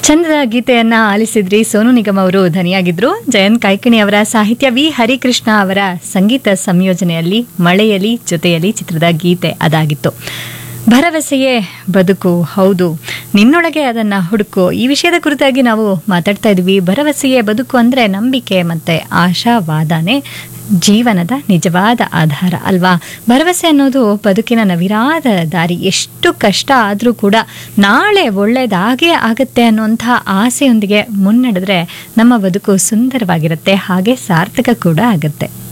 ಚಂದದ ಗೀತೆಯನ್ನ ಆಲಿಸಿದ್ರಿ ಸೋನು ನಿಗಮ್ ಅವರು ಧನಿಯಾಗಿದ್ರು ಜಯಂತ್ ಕಾಯ್ಕಿಣಿ ಅವರ ಸಾಹಿತ್ಯ ವಿ ಹರಿಕೃಷ್ಣ ಅವರ ಸಂಗೀತ ಸಂಯೋಜನೆಯಲ್ಲಿ ಮಳೆಯಲಿ ಜೊತೆಯಲ್ಲಿ ಚಿತ್ರದ ಗೀತೆ ಅದಾಗಿತ್ತು ಭರವಸೆಯೇ ಬದುಕು ಹೌದು ನಿನ್ನೊಳಗೆ ಅದನ್ನ ಹುಡುಕು ಈ ವಿಷಯದ ಕುರಿತಾಗಿ ನಾವು ಮಾತಾಡ್ತಾ ಇದ್ವಿ ಭರವಸೆಯೇ ಬದುಕು ಅಂದ್ರೆ ನಂಬಿಕೆ ಮತ್ತೆ ಆಶಾವಾದನೆ ಜೀವನದ ನಿಜವಾದ ಆಧಾರ ಅಲ್ವಾ ಭರವಸೆ ಅನ್ನೋದು ಬದುಕಿನ ನವಿರಾದ ದಾರಿ ಎಷ್ಟು ಕಷ್ಟ ಆದರೂ ಕೂಡ ನಾಳೆ ಒಳ್ಳೇದಾಗೇ ಆಗತ್ತೆ ಅನ್ನುವಂಥ ಆಸೆಯೊಂದಿಗೆ ಮುನ್ನಡೆದ್ರೆ ನಮ್ಮ ಬದುಕು ಸುಂದರವಾಗಿರುತ್ತೆ ಹಾಗೆ ಸಾರ್ಥಕ ಕೂಡ ಆಗುತ್ತೆ